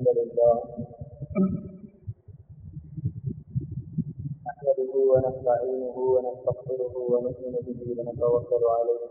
لله نحمده ونستعينه ونستغفره ونؤمن به ونتوكل عليه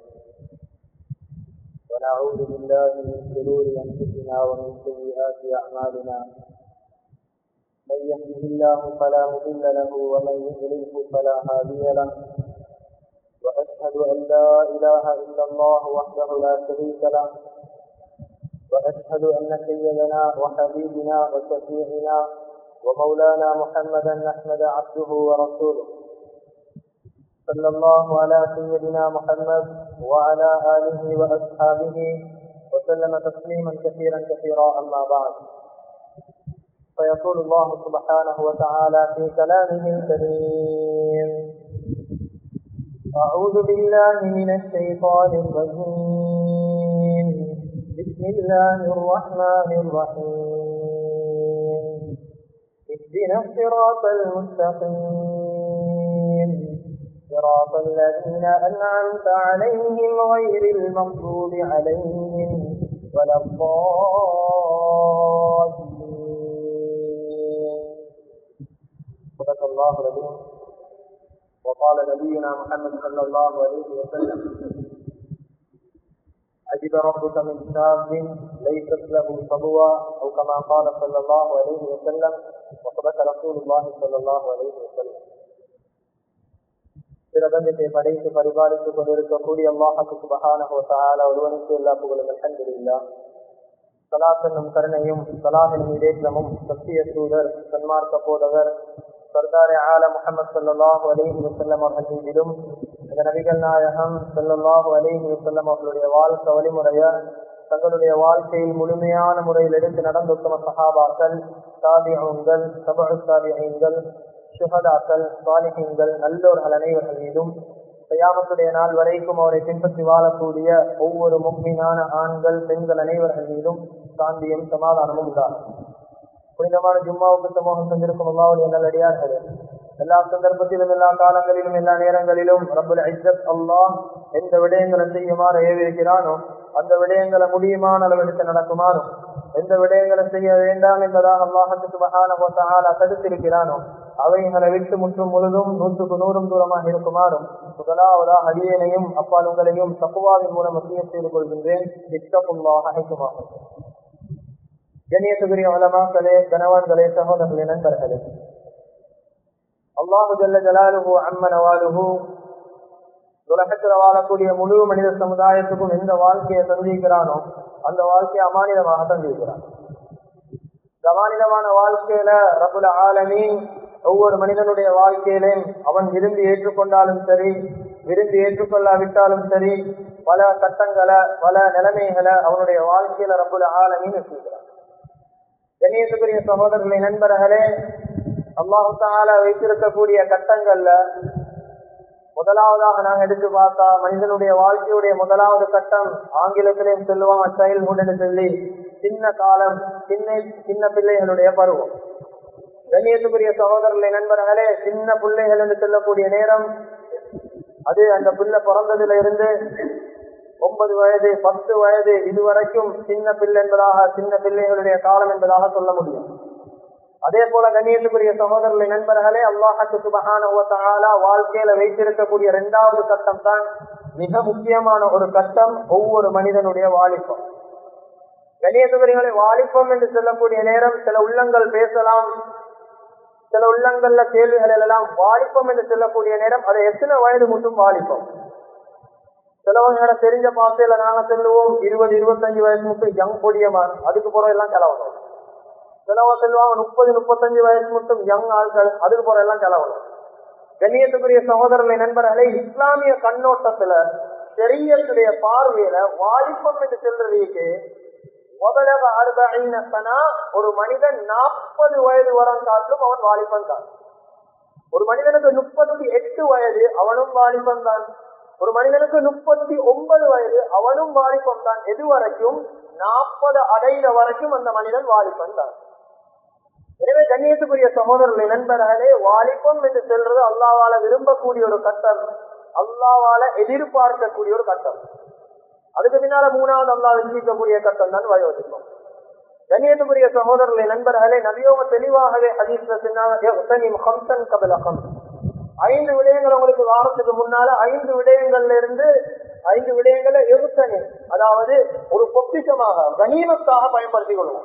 ونعوذ بالله من شرور انفسنا ومن سيئات اعمالنا من يهده الله فلا مضل له ومن يضلله فلا هادي له واشهد ان لا اله الا الله وحده لا شريك له واشهد ان سيدنا وحبيبنا وشفيعنا ومولانا محمدا احمد عبده ورسوله صلى الله على سيدنا محمد وعلى اله واصحابه وسلم تسليما كثيرا كثيرا اما بعد فيقول الله سبحانه وتعالى في كلامه الكريم أعوذ بالله من الشيطان الرجيم بسم الله الرحمن الرحيم اهدنا الصراط المستقيم صراط الذين أنعمت عليهم غير المغضوب عليهم ولا الضالين صدق الله العظيم وقال نبينا محمد صلى الله عليه وسلم عجب ربك من شاب ليست له صبوة أو كما قال صلى الله عليه وسلم وصدق رسول الله صلى الله عليه وسلم பிரபஞ்சத்தை படைத்து பரிபாலித்துக் கொண்டிருக்கக்கூடிய அல்லாஹுக்கு சுபகான ஒருவனுக்கு எல்லா புகழும் அல்ஹம்துலில்லா சலாத் என்னும் கருணையும் சலாஹின் மீதேற்றமும் சத்திய தூதர் சன்மார்க்க போதவர் சர்தாரே ஆல முகமது சல்லாஹு அலிஹி வசல்லம் அவர்கள் மீதிலும் இந்த நபிகள் நாயகம் சல்லாஹு அலிஹி வசல்லம் அவர்களுடைய வாழ்க்கை வழிமுறைய தங்களுடைய வாழ்க்கையில் முழுமையான முறையில் எடுத்து நடந்த உத்தம சஹாபாக்கள் சாதியங்கள் சபு சாதியங்கள் சுகதாக்கள் சாலிகங்கள் நல்லோர்கள் அனைவர்கள் மீதும் செய்யாமத்துடைய நாள் வரைக்கும் அவரை பின்பற்றி வாழக்கூடிய ஒவ்வொரு முக்மீனான ஆண்கள் பெண்கள் அனைவர்கள் மீதும் சாந்தியும் சமாதானமும் உண்டாகும் புனிதமான ஜும்மாவுக்கு சமூகம் செஞ்சிருக்கும் அல்லாவுடைய நல்லடியார்கள் எல்லா சந்தர்ப்பத்திலும் எல்லா காலங்களிலும் எல்லா நேரங்களிலும் ரபுல் ஐசத் அல்லாஹ் எந்த விடயங்களை செய்யுமாறு ஏவிருக்கிறானோ அந்த விடயங்களை முடியுமான அளவெடுத்து நடக்குமாறும் எந்த விடயங்களை செய்ய வேண்டாம் என்பதாக அல்லாஹத்துக்கு மகான தடுத்திருக்கிறானோ அவைகளை விட்டு முற்றும் முழுதும் நூற்றுக்கு நூறும் தூரமாக இருக்குமாறும் முதலாவதாக அடியனையும் அப்பால் உங்களையும் தப்புவாவின் மூலம் வசியம் செய்து கொள்கின்றேன் இஷ்டப்புல்லாக அழைக்குமாகும் கண்ணியத்துக்குரிய வளமாக்களே கணவான்களே சகோதரர்களே நண்பர்களே அல்லாஹு ஜல்ல ஜலாலுகு அம்மன வாழுகு உலகத்தில் வாழக்கூடிய முழு மனித சமுதாயத்துக்கும் எந்த வாழ்க்கையை தந்திருக்கிறானோ அந்த வாழ்க்கையை அமானிதமாக தந்திருக்கிறான் அமானிதமான வாழ்க்கையில ரபுல ஆலமி ஒவ்வொரு மனிதனுடைய வாழ்க்கையிலும் அவன் விரும்பி ஏற்றுக்கொண்டாலும் சரி விரும்பி ஏற்றுக்கொள்ளாவிட்டாலும் சரி பல கட்டங்களை பல நிலைமைகளை அவனுடைய வாழ்க்கையில ரபுல ஆலமின்னு வச்சிருக்கிறான் கணேசபுரிய சகோதரர்களை நண்பர்களே அல்லாஹு தால வைத்திருக்கக்கூடிய கட்டங்கள்ல முதலாவதாக நாங்க எடுத்து பார்த்தா மனிதனுடைய வாழ்க்கையுடைய முதலாவது கட்டம் ஆங்கிலத்திலையும் சொல்லுவாங்க சைல்ட்ஹுட் என்று சொல்லி சின்ன காலம் சின்ன சின்ன பிள்ளைகளுடைய பருவம் கண்ணியத்துக்குரிய சகோதரர்களை நண்பர்களே சின்ன பிள்ளைகள் என்று சொல்லக்கூடிய நேரம் அது அந்த பிள்ளை பிறந்ததுல இருந்து ஒன்பது வயது பத்து வயது இதுவரைக்கும் சின்ன பிள்ளை என்பதாக சின்ன பிள்ளைகளுடைய காலம் என்பதாக சொல்ல முடியும் அதே போல கண்ணியத்துக்குரிய சகோதரர்களை நண்பர்களே அல்லாஹத்து சுபகான வாழ்க்கையில வைத்திருக்கக்கூடிய இரண்டாவது கட்டம் தான் மிக முக்கியமான ஒரு கட்டம் ஒவ்வொரு மனிதனுடைய வாலிப்பம் கண்ணியத்துக்குரியங்களை வாலிப்பம் என்று சொல்லக்கூடிய நேரம் சில உள்ளங்கள் பேசலாம் சில உள்ளங்கள்ல கேள்விகள் எல்லாம் வாலிப்பம் என்று சொல்லக்கூடிய நேரம் அதை எத்தனை வயது மட்டும் வாலிப்பம் சிலவங்க தெரிஞ்ச பாசையில நாங்க சொல்லுவோம் இருபது இருபத்தஞ்சு வயசு மட்டும் யங் பொடியமான் அதுக்கு பிறகு எல்லாம் செலவணும் சிலவங்க சொல்லுவாங்க முப்பது முப்பத்தஞ்சு வயசு மட்டும் யங் ஆட்கள் அதுக்கு பிறகு எல்லாம் செலவணும் கண்ணியத்துக்குரிய சகோதரர்களை நண்பர்களே இஸ்லாமிய கண்ணோட்டத்துல பெரியத்துடைய பார்வையில வாலிப்பம் என்று செல்றதுக்கு முதலக அறுபைனா ஒரு மனிதன் நாற்பது வயது வரம் காட்டிலும் அவன் வாலிபன் தான் ஒரு மனிதனுக்கு முப்பத்தி எட்டு வயது அவனும் வாலிபன் தான் ஒரு மனிதனுக்கு முப்பத்தி ஒன்பது வயது அவனும் வாலிபன் தான் எது வரைக்கும் நாற்பது அடைகிற வரைக்கும் அந்த மனிதன் வாலிபன் தான் எனவே கண்ணியத்துக்குரிய சகோதரர்களை நண்பர்களே வாலிபம் என்று சொல்றது அல்லாவால விரும்பக்கூடிய ஒரு கட்டம் அல்லாவால எதிர்பார்க்கக்கூடிய ஒரு கட்டம் அதுக்கு பின்னால மூணாவது அல்லா வச்சிருக்கக்கூடிய கட்டம் தான் வயோதிப்பம் கண்ணியத்துக்குரிய சகோதரர்களை நண்பர்களே நபியோக தெளிவாகவே ஹதீஸ்ல கபலகம் ஐந்து விடயங்கள் உங்களுக்கு வாரத்துக்கு முன்னால ஐந்து விடயங்கள்ல இருந்து ஐந்து விடயங்களை எகுத்தனி அதாவது ஒரு பொக்கிஷமாக கனிமத்தாக பயன்படுத்திக் கொள்வோம்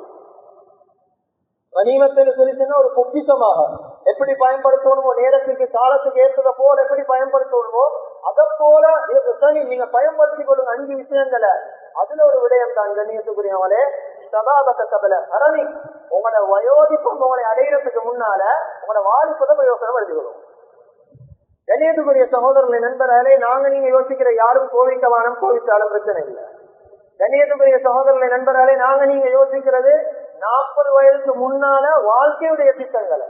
கனிமத்தில் சொல்லிச்சுன்னா ஒரு பொக்கிஷமாக எப்படி பயன்படுத்தணுமோ நேரத்துக்கு காலத்துக்கு ஏற்றத போல எப்படி பயன்படுத்தணுமோ அதை போல சரி நீங்க பயன்படுத்திக் கொள்ளுங்க அஞ்சு விஷயங்களை அதுல ஒரு விடயம் தான் கண்ணியத்துக்குரியவங்களே சதாபத கபல அரணி உங்களோட வயோதிப்பம் உங்களை அடையிறதுக்கு முன்னால உங்களோட வாலிப்பதை யோசனை எழுதிக்கணும் கண்ணியத்துக்குரிய சகோதரர்களை நண்பர்களே நாங்க நீங்க யோசிக்கிற யாரும் கோவிக்கவானம் கோவிச்சாலும் பிரச்சனை இல்லை கண்ணியத்துக்குரிய சகோதரர்களை நண்பர்களே நாங்க நீங்க யோசிக்கிறது நாற்பது வயதுக்கு முன்னால வாழ்க்கையுடைய திட்டங்களை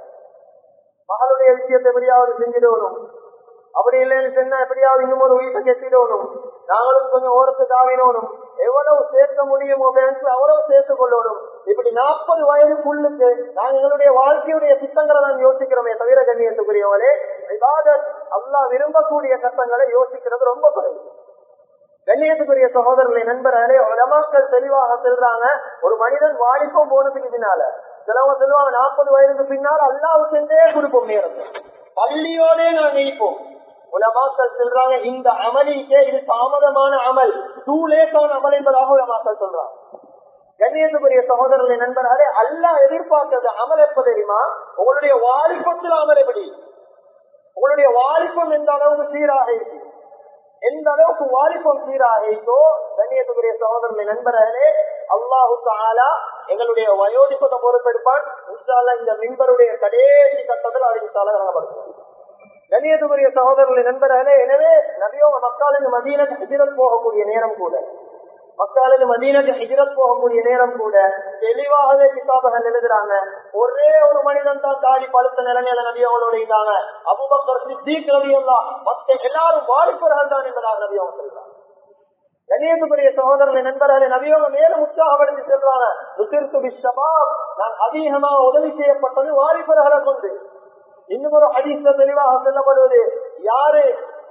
மகளுடைய விஷயத்தை எப்படியாவது செஞ்சிடணும் அப்படி இல்லைன்னு சொன்னா எப்படியாவது இன்னும் ஒரு வீட்டை கெட்டிடணும் நாங்களும் கொஞ்சம் ஓரத்துக்கு ஆவினோனும் எவ்வளவு சேர்க்க முடியுமோ பேங்க்ல அவ்வளவு சேர்த்து கொள்ளணும் இப்படி நாற்பது வயதுக்குள்ளுக்கு நாங்க எங்களுடைய வாழ்க்கையுடைய திட்டங்களை நான் யோசிக்கிறோமே தவிர கண்ணியத்துக்குரியவளே இபாதத் அல்லாஹ் விரும்பக்கூடிய கட்டங்களை யோசிக்கிறது ரொம்ப குறைவு கண்ணியத்துக்குரிய சகோதரர்களை நண்பர்களே உலமாக்கள் தெளிவாக செல்றாங்க ஒரு மனிதன் வாலிப்பம் போனதுக்கு பின்னால சிலவங்க சொல்லுவாங்க நாற்பது வயதுக்கு பின்னால் அல்லாவுக்கு சென்றே கொடுப்போம் நேரத்தை பள்ளியோடே நான் நீப்போம் உலமாக்கள் சொல்றாங்க இந்த அமலிக்கே இது தாமதமான அமல் டூ லேட்டான அமல் என்பதாக உலமாக்கள் சொல்றாங்க கண்ணியத்துக்குரிய சகோதரர்களை நண்பர்களே அல்லாஹ் எதிர்பார்க்கிறது அமல் எப்ப தெரியுமா உங்களுடைய வாலிப்பத்தில் அமல் எப்படி உங்களுடைய வாலிப்பம் எந்த அளவுக்கு சீராக இருக்கு எந்த அளவுக்கு வாலிபம் சீராகிட்டோ கண்ணியத்துக்குரிய சகோதரர்களை நண்பர்களே அல்லாஹு தாலா எங்களுடைய வயோதிப்பத்தை பொறுப்பெடுப்பான் இந்த மின்பருடைய கடைசி கட்டத்தில் அதுக்கு தலை வழங்கப்படுத்தும் கண்ணியத்துக்குரிய சகோதரர்களை நண்பர்களே எனவே நபியோ மக்களின் மதீனக்கு ஹிஜரத் போகக்கூடிய நேரம் கூட மக்களின் மதீனக்கு ஹிஜரத் போகக்கூடிய நேரம் கூட தெளிவாகவே கிதாபகள் எழுதுறாங்க ஒரே ஒரு மனிதன் தான் தாடி பழுத்த நிலைமையில நபியோட இருந்தாங்க அபுபக்கர் சித்திக் நபியெல்லாம் மத்த எல்லாரும் வாலிபர்கள் தான் என்பதாக நபியோ சொல்றாங்க கண்ணியத்துக்குரிய சகோதரனை நண்பர்களை நபியோக மேலும் உற்சாகப்படுத்தி சொல்றாங்க நான் அதிகமாக உதவி செய்யப்பட்டது வாலிபர்களை கொண்டு இன்னும் ஒரு ஹதீஸ்ல தெளிவாக சொல்லப்படுவது யாரு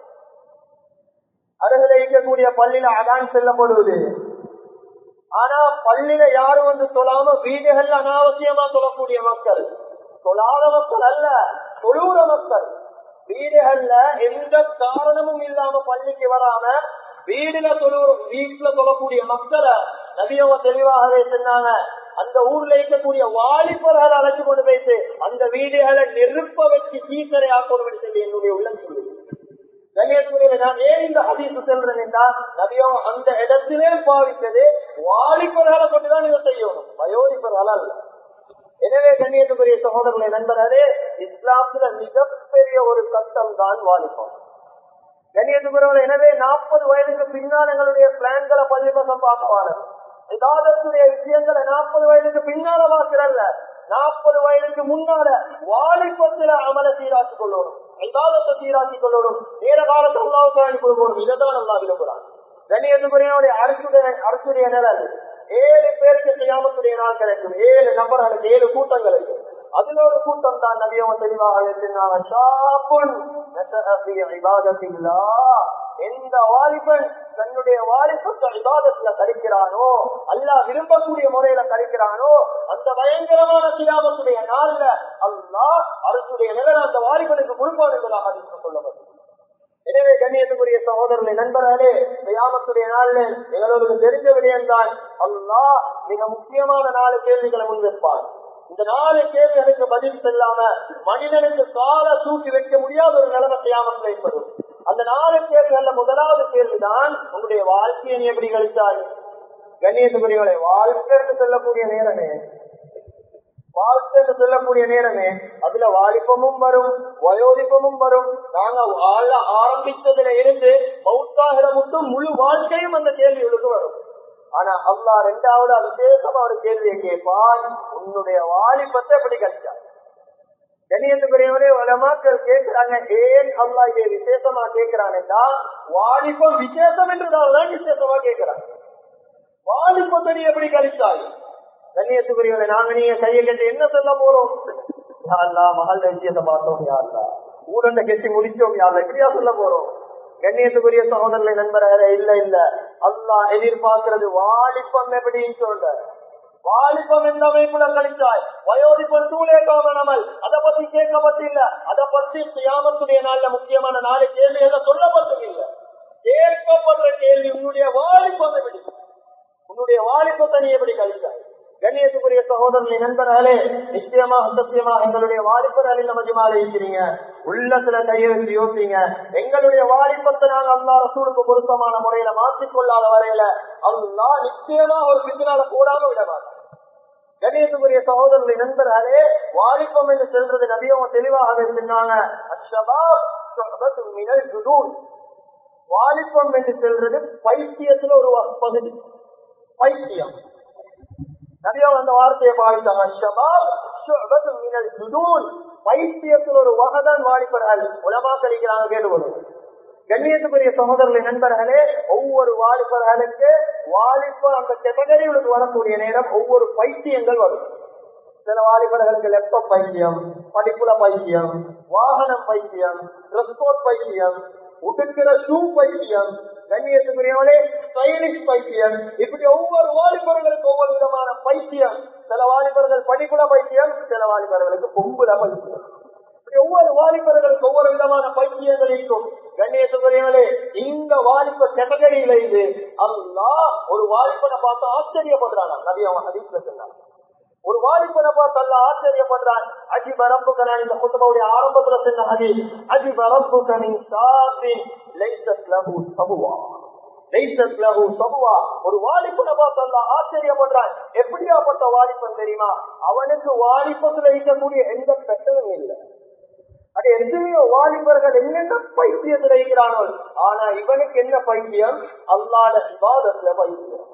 அருகில இருக்கக்கூடிய பள்ளியில அதான் செல்லப்படுவது ஆனா பள்ளியில யாரும் வந்து தொழாம வீடுகள்ல அனாவசியமா தொழக்கூடிய மக்கள் தொழாத மக்கள் அல்ல தொழுற மக்கள் வீடுகள்ல எந்த காரணமும் இல்லாம பள்ளிக்கு வராம வீடுல தொழு வீட்டுல தொழக்கூடிய மக்களை நபியவங்க தெளிவாகவே சொன்னாங்க அந்த ஊர்ல இருக்கக்கூடிய வாலிபர்கள் அழைச்சு கொண்டு போயிட்டு அந்த வீடுகளை நெருப்ப வச்சு தீக்கரை ஆக்கணும் சொல்லி என்னுடைய உள்ளம் சொல்லுது கண்ணியத்துறையில நான் ஏன் இந்த ஹதீஸ் செல்றேன் என்றால் நபியம் அந்த இடத்திலே பாவித்தது வாலிபர்களை கொண்டுதான் இதை செய்யணும் வயோதிபர்கள் அல்ல எனவே கண்ணியத்துக்குரிய சகோதரர்களை நண்பர்களே இஸ்லாத்துல மிகப்பெரிய ஒரு கட்டம் தான் வாலிபம் கண்ணியத்துக்குரியவர்கள் எனவே நாற்பது வயதுக்கு பின்னால் எங்களுடைய பிளான்களை பள்ளிபசம் பார்க்கவான இதாதத்துடைய விஷயங்களை நாற்பது வயதுக்கு பின்னால பார்க்கிறல்ல நாற்பது வயதுக்கு முன்னால வாலிபத்தில அமல சீராக்கிக் கொள்ளணும் இதாதத்தை சீராக்கிக் கொள்ளணும் நேர காலத்தை உள்ளாவுக்கு கொடுக்கணும் இதைதான் நல்லா விரும்புறாங்க கண்ணியத்துக்குரியவருடைய அரசுடைய அரசுடைய நிழல் ஏழு பேருக்கு செய்யாமத்துடைய நாள் கிடைக்கும் ஏழு நபர்களுக்கு ஏழு கூட்டங்களுக்கு அதுல ஒரு கூட்டம் தான் நபியவன் தெளிவாக எந்த வாலிபன் தன்னுடைய வாலிபத்தை விவாதத்துல கழிக்கிறானோ அல்லா விரும்பக்கூடிய முறையில கழிக்கிறானோ அந்த பயங்கரமான கிராமத்துடைய நாள்ல அல்லா அரசுடைய நிலையில அந்த வாலிபனுக்கு கொடுப்பான் என்பதாக அதிர்ஷ்டம் சொல்லப்படும் எனவே கண்ணியத்துக்குரிய சகோதரர்களை நண்பர்களே கிராமத்துடைய நாள்ல எங்களுக்கு தெரிஞ்ச விடயம்தான் அல்லா மிக முக்கியமான நாலு கேள்விகளை முன்வைப்பான் இந்த நாலு கேள்விகளுக்கு பதில் செல்லாம மனிதனுக்கு கால தூக்கி வைக்க முடியாத ஒரு நிலைமை செய்யாமல் ஏற்படும் அந்த நாலு கேள்விகள்ல முதலாவது கேள்விதான் உங்களுடைய வாழ்க்கையை நீ எப்படி கழித்தாய் கண்ணியத்துக்குரியவளை வாழ்க்கைன்னு சொல்லக்கூடிய நேரமே வாழ்க்கைன்னு சொல்லக்கூடிய நேரமே அதுல வாலிபமும் வரும் வயோதிபமும் வரும் நாங்க வாழ ஆரம்பித்ததுல இருந்து மௌத்தாகிற மட்டும் முழு வாழ்க்கையும் அந்த கேள்விகளுக்கு வரும் ஆனா அல்லா ரெண்டாவது விசேஷமா ஒரு கேள்வியை கேட்பான் உன்னுடைய வாலிபத்தை எப்படி கழிச்சா கண்ணியத்துக்குரியவரே வளமாக்கள் கேட்கிறாங்க ஏன் அல்லா இதை விசேஷமா கேட்கிறான்டா வாலிபம் விசேஷம் என்றுதான் விசேஷமா கேட்கிறாங்க வாலிபத்தை நீ எப்படி கழித்தாய் கண்ணியத்துக்குரியவரை நாங்க நீங்க கையை கட்டி என்ன சொல்ல போறோம் யாருலா மகள் விஷயத்தை பார்த்தோம் யாருலா ஊரண்ட கெட்டி முடிச்சோம் யாருல எப்படியா சொல்ல போறோம் கண்ணியத்துக்குரிய சகோதரர்களை நண்பர்களே இல்ல இல்ல அல்லா எதிர்பார்க்கிறது வாலிப்பம் எப்படின்னு சொல்ற வாலிபம் எந்த அமைப்புல கழித்தாய் வயோதிபன் தூளே காமனமல் அதை பத்தி கேட்கப்பட்டில்ல அதை பத்தி கியாமத்துடைய நாள்ல முக்கியமான நாளை கேள்வி எல்லாம் சொல்லப்பட்டது இல்ல கேட்கப்படுற கேள்வி உன்னுடைய வாலிபம் எப்படி உன்னுடைய வாலிபத்தை நீ எப்படி கழித்தாய் கண்ணியத்துக்குரிய சகோதரனை நண்பர்களே நிச்சயமாக சத்தியமாக எங்களுடைய வாலிபர்களில் மஜமால இருக்கிறீங்க உள்ளத்துல கையை வச்சு யோசிங்க எங்களுடைய வாலிபத்தை நாங்க அல்லா ரசூலுக்கு பொருத்தமான முறையில மாற்றிக்கொள்ளாத வரையில அல்லா நிச்சயமா ஒரு பின்னால கூடாம விட மாட்டார் கணேசபுரிய சகோதரர்களை நண்பர்களே வாலிபம் என்று செல்றது நபியவங்க தெளிவாக சொன்னாங்க வாலிபம் என்று செல்றது பைத்தியத்துல ஒரு பகுதி பைத்தியம் நபியா அந்த வார்த்தையை பாவித்தாங்க பைத்தியத்தில் ஒரு வகதான் வாலிபர்கள் உலமா கழிக்கிறாங்க கேட்டுக்கொள்ளும் கண்ணியத்துக்குரிய சகோதரர்களை நண்பர்களே ஒவ்வொரு வாலிபர்களுக்கு வாலிபர் அந்த கேட்டகரிகளுக்கு வரக்கூடிய நேரம் ஒவ்வொரு பைத்தியங்கள் வரும் சில வாலிபர்களுக்கு லெப்டாப் பைத்தியம் படிப்புல பைத்தியம் வாகனம் பைத்தியம் டிரெஸ்கோட் பைத்தியம் உடுக்கிற ஷூ பைத்தியம் கண்ணியத்துக்குரியவனே ஸ்டைலிஷ் பைத்தியம் இப்படி ஒவ்வொரு வாலிபர்களுக்கு ஒவ்வொரு விதமான பைத்தியம் சில வாலிபர்கள் படிப்புல பைத்தியம் சில வாலிபர்களுக்கு பொம்புல பைத்தியம் இப்படி ஒவ்வொரு வாலிபர்களுக்கு ஒவ்வொரு விதமான பைத்தியங்கள் இருக்கும் கண்ணியத்துக்குரியவனே இந்த வாலிப கேட்டகரியில இது அல்லா ஒரு வாலிபனை பார்த்து ஆச்சரியப்படுறாங்க நபி அவன் ஹதீஸ்ல சொன்னாங்க ஒரு வாலிபனை பார்த்து அல்ல ஆச்சரியப்படுறான் அஜி பரப்புக்க நான் இந்த குத்தபவுடைய ஆரம்பத்துல சொன்ன ஹதி அஜி பரப்புக்க நீ சாபின் லைசத் லஹு சபுவா லைசத் லஹு சபுவா ஒரு வாலிபனை பார்த்து அல்ல ஆச்சரியப்படுறான் எப்படியாப்பட்ட வாலிபன் தெரியுமா அவனுக்கு வாலிபத்துல இருக்கக்கூடிய எந்த கட்டமும் இல்லை அது எத்தனையோ வாலிபர்கள் என்னென்ன பைத்தியத்தில் இருக்கிறார்கள் ஆனா இவனுக்கு என்ன பைத்தியம் அல்லாத விவாதத்துல பைத்தியம்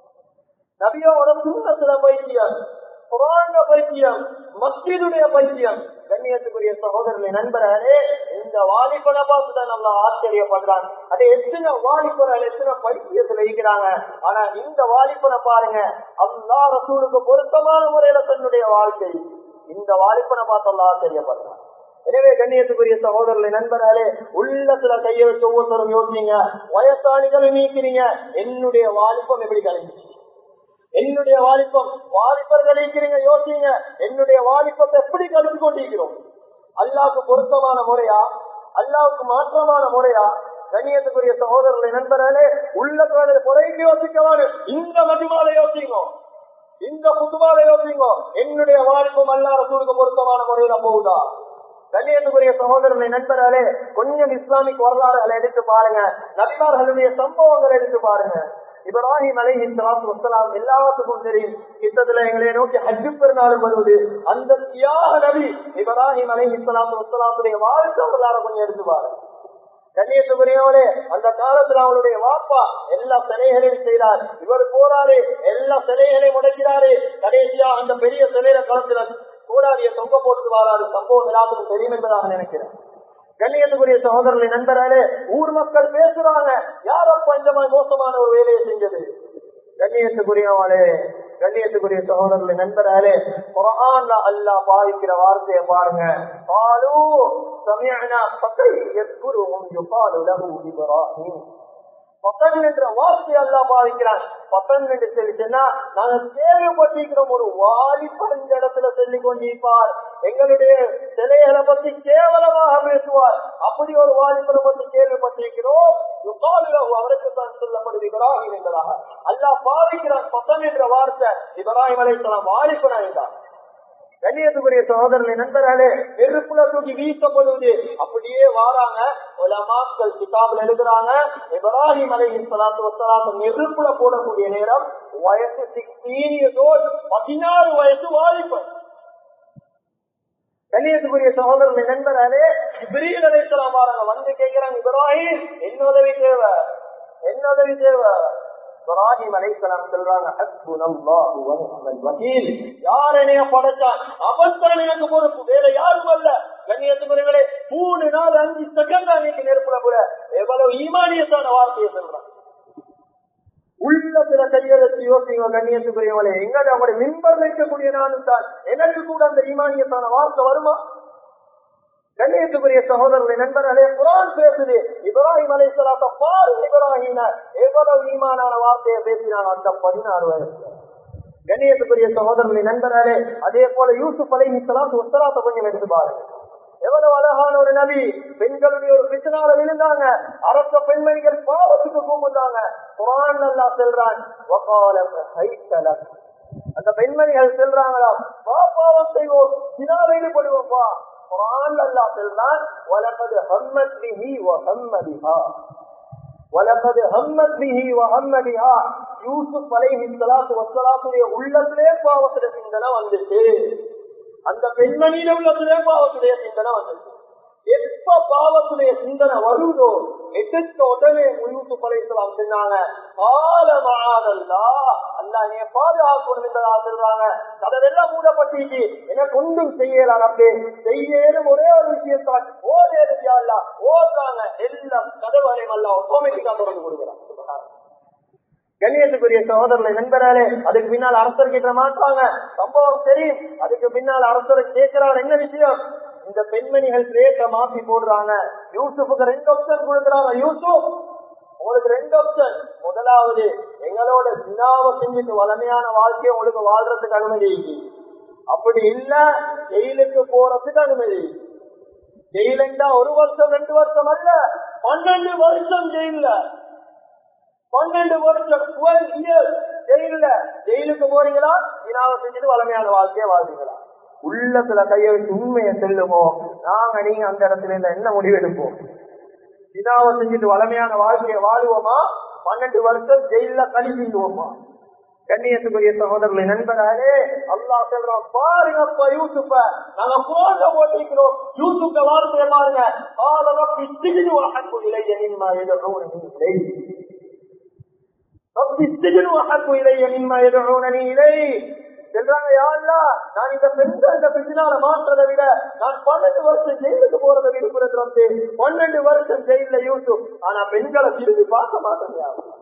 நபியோட சுண்ணத்துல பைத்தியம் புராண பைத்தியம் மஸ்ஜிதுடைய பைத்தியம் கண்ணியத்துக்குரிய சகோதரர்களை நண்பர்களே இந்த வாலிபனை பார்த்துதான் நல்லா ஆச்சரியப்படுறான் அது எத்தனை வாலிபர்கள் எத்தனை பைத்தியத்துல இருக்கிறாங்க ஆனா இந்த வாலிபனை பாருங்க அல்லா ரசூலுக்கு பொருத்தமான முறையில தன்னுடைய வாழ்க்கை இந்த வாலிபனை பார்த்து அல்லா ஆச்சரியப்படுறான் எனவே கண்ணியத்துக்குரிய சகோதரர்களை நண்பர்களே உள்ளத்துல கையை வச்சு ஒவ்வொருத்தரும் யோசிங்க வயசாளிகளை நீக்கிறீங்க என்னுடைய வாலிபம் எப்படி கலைஞ்சிச்சு என்னுடைய வாலிப்பம் வாலிபர்கள் இருக்கிறீங்க யோசிங்க என்னுடைய வாலிப்பத்தை எப்படி கழித்து கொண்டிருக்கிறோம் அல்லாவுக்கு பொருத்தமான முறையா அல்லாவுக்கு மாற்றமான முறையா கண்ணியத்துக்குரிய சகோதரர்களை நண்பர்களே உள்ள குறைக்கு யோசிக்கவானு இந்த மதிமால யோசிங்க இந்த புதுமால யோசிங்க என்னுடைய வாலிப்பம் அல்லாத சூடுக்கு பொருத்தமான முறையில போகுதா கண்ணியத்துக்குரிய சகோதரர்களை நண்பர்களே கொஞ்சம் இஸ்லாமிக் வரலாறுகளை எடுத்து பாருங்க நபிமார்களுடைய சம்பவங்களை எடுத்து பாருங்க இப்ராஹிம் அலைஹி சலாத்து வசலாம் எல்லாத்துக்கும் தெரியும் கிட்டத்துல எங்களை நோக்கி ஹஜ்ஜு பெருநாள் வருவது அந்த தியாக நபி இப்ராஹிம் அலைஹி சலாத்து வசலாத்துடைய வாழ்க்கை வரலாறு கொஞ்சம் எடுத்து பாருங்க கண்ணியத்துக்குரியவளே அந்த காலத்துல அவளுடைய வாப்பா எல்லா சிலைகளையும் செய்தார் இவர் போறாரு எல்லா சிலைகளையும் முடக்கிறாரு கடைசியா அந்த பெரிய சிலையில காலத்துல கோடாரிய தொங்க போட்டு வராரு சம்பவம் எல்லாத்துக்கும் தெரியும் என்பதாக நினைக்கிறேன் கண்ணியத்துக்குரிய சகோதரர்களை நண்பர்களே ஊர் மக்கள் பேசுறாங்க யாரப்ப இந்த மாதிரி மோசமான ஒரு வேலையை செஞ்சது கண்ணியத்துக்குரியவளே கண்ணியத்துக்குரிய சகோதரர்களை நண்பர்களே குரான்ல அல்லா பாவிக்கிற வார்த்தையை பாருங்க பாலு சமயனா பக்கை எத்குருவும் யுபாலு லஹு இப்ராஹிம் பத்தன் என்ற வார்த்தை அல்லா பாவிக்கிறான் பத்தன் என்று சொல்லி சொன்னா நாங்க கேள்விப்பட்டிருக்கிறோம் ஒரு வாலிபர் இந்த இடத்துல சொல்லிக் கொண்டிருப்பார் எங்களுடைய சிலைகளை பத்தி கேவலமாக பேசுவார் அப்படி ஒரு வாலிபரை பத்தி கேள்விப்பட்டிருக்கிறோம் அவருக்கு தான் சொல்லப்படுது இப்ராஹிம் என்பதாக அல்லா பாவிக்கிறான் பத்தன் என்ற வார்த்தை இப்ராஹிம் அலைசலாம் வாலிபனாயிட்டான் கண்ணியத்துக்குரிய சகோதரர்களை நண்பர்களே நெருப்புல தூக்கி வீசப்படுவது அப்படியே வாராங்க உலமாக்கள் கிதாபில் எழுதுறாங்க இப்ராஹிம் அலை சலாத்து வசலாத்து நெருப்புல போடக்கூடிய நேரம் வயசு சிக்ஸ்டீன் இயர்ஸ் ஓல்ட் பதினாறு வயசு வாலிபன் கண்ணியத்துக்குரிய சகோதரர்களை நண்பர்களே இப்ரீல் அலைசலாம் வாராங்க வந்து கேட்கிறாங்க இப்ராஹிம் என்ன உதவி தேவை என்ன உதவி தேவை இப்ராஹிம் அலைசலாம் சொல்றாங்க யார் என்னைய படைச்சான் அவன் தான் எனக்கு பொறுப்பு வேற யாரும் அல்ல கண்ணியத்துக்குரியவர்களே மூணு நாள் அஞ்சு செகண்ட் அன்னைக்கு நெருப்புல கூட எவ்வளவு ஈமானியத்தான வார்த்தையை சொல்றான் உள்ளத்துல கையெழுத்து யோசிங்க கண்ணியத்துக்குரியவளே எங்க அவங்களுடைய மின்பர் வைக்கக்கூடிய நானும் தான் எனக்கு கூட அந்த ஈமானியத்தான வார்த்தை வருமா கண்ணியத்துக்குரிய சகோதரர்களை நண்பர்களே குரான் பேசுது இப்ராஹிம் அலை சலாத்த பாரு இப்ராஹிம் எவ்வளவு ஈமானான வார்த்தையை பேசினாங்க அந்த பதினாறு வயசுல கண்ணியத்துக்குரிய சகோதரர்களை நண்பராலே அதே போல யூசுப் அலை நிசலாத்து ஒத்தலாத்த கொஞ்சம் எடுத்து பாருங்க எவ்வளவு அழகான ஒரு நபி பெண்களுடைய ஒரு பிச்சனால விழுந்தாங்க அரச பெண்மணிகள் பாவத்துக்கு கூப்பிட்டாங்க குரான் நல்லா செல்றான் அந்த பெண்மணிகள் செல்றாங்களா வா பாவம் செய்வோம் தினால ஈடுபடுவோம்ப்பா குரான் அல்லா செல்றான் வலப்பது ஹம்மத் பிஹி வ ஹம்மதிஹா வலப்பது ஹம்மத் பிஹி வ ஹம்மதிஹா யூசுப் அலைஹி ஸலாத்து வஸ்ஸலாத்துடைய உள்ளத்திலே பாவத்துடைய சிந்தனை வந்துச்சு அந்த பெண்மணியில உள்ளத்திலே பாவத்துடைய சிந்தனை வந்துச்சு எப்ப பாவத்துடைய சிந்தனை வருதோ எதிர்த்த உடனே யூசுப் அலைஹிஸ்ஸலாம் சொன்னாங்க பாலமாதல்லா அல்லா நீ பாதுகாக்கணும் என்றதா சொல்றாங்க கதவெல்லாம் மூடப்பட்டிருக்கு எனக்கு ஒன்றும் செய்யலாம் அப்படி செய்யலும் ஒரே ஒரு விஷயத்தான் ஓடேறியா இல்ல ஓடுறாங்க எல்லாம் கதவரை அல்ல ஆட்டோமேட்டிக்கா தொடர்ந்து கொடுக்குறாங்க கண்ணியத்துக்குரிய சகோதரர்களை நண்பராலே அதுக்கு பின்னால் அரசர் கிட்ட மாட்டாங்க சம்பவம் தெரியும் அதுக்கு பின்னால் அரசரை கேட்கிறார் என்ன விஷயம் இந்த பெண்மணிகள் ரேட்டை மாத்தி போடுறாங்க யூசுஃபுக்கு ரெண்டு ஆப்ஷன் கொடுக்குறாங்க யூசுப் உங்களுக்கு ரெண்டு ஆப்ஷன் முதலாவது எங்களோட சினாவை செஞ்சுட்டு வளமையான வாழ்க்கையை உங்களுக்கு வாழ்றதுக்கு அனுமதி அப்படி இல்ல ஜெயிலுக்கு போறதுக்கு அனுமதி ஜெயிலுண்டா ஒரு வருஷம் ரெண்டு வருஷம் அல்ல பன்னெண்டு வருஷம் ஜெயில பன்னெண்டு வருஷம் டுவெல் இயர்ஸ் ஜெயில ஜெயிலுக்கு போறீங்களா சினாவை செஞ்சுட்டு வளமையான வாழ்க்கையை வாழ்றீங்களா உள்ளத்துல கையை வச்சு உண்மையை செல்லுமோ நாங்க நீங்க அந்த இடத்துல இருந்து என்ன முடிவெடுப்போம் சினாவை செஞ்சுட்டு வளமையான வாழ்க்கையை வாழுவோமா பன்னெண்டு வருஷம் ஜெயில கழிச்சுடுவோமா கண்ணியத்துக்குரிய சகோதரர்களை நண்பராலே அல்லா சொல்றோம் பாருங்கப்பா யூசுப்ப நாங்க போக போட்டிருக்கிறோம் யூசுப்ப வார்த்தையை பாருங்க ஆலரம் இத்திகிடு அகப்பு இலைய நின்மா எதிர்கூனி இலை رب السجن احب الي مما يدعونني اليه சொல்றாங்க யாருலா நான் இந்த பெண்கள் பின்னால மாற்றதை விட நான் பன்னெண்டு வருஷம் ஜெயிலுக்கு போறதை விரும்புறது வந்து பன்னெண்டு வருஷம் ஜெயில யூசுப் ஆனா பெண்களை திரும்பி பார்க்க மாட்டேன்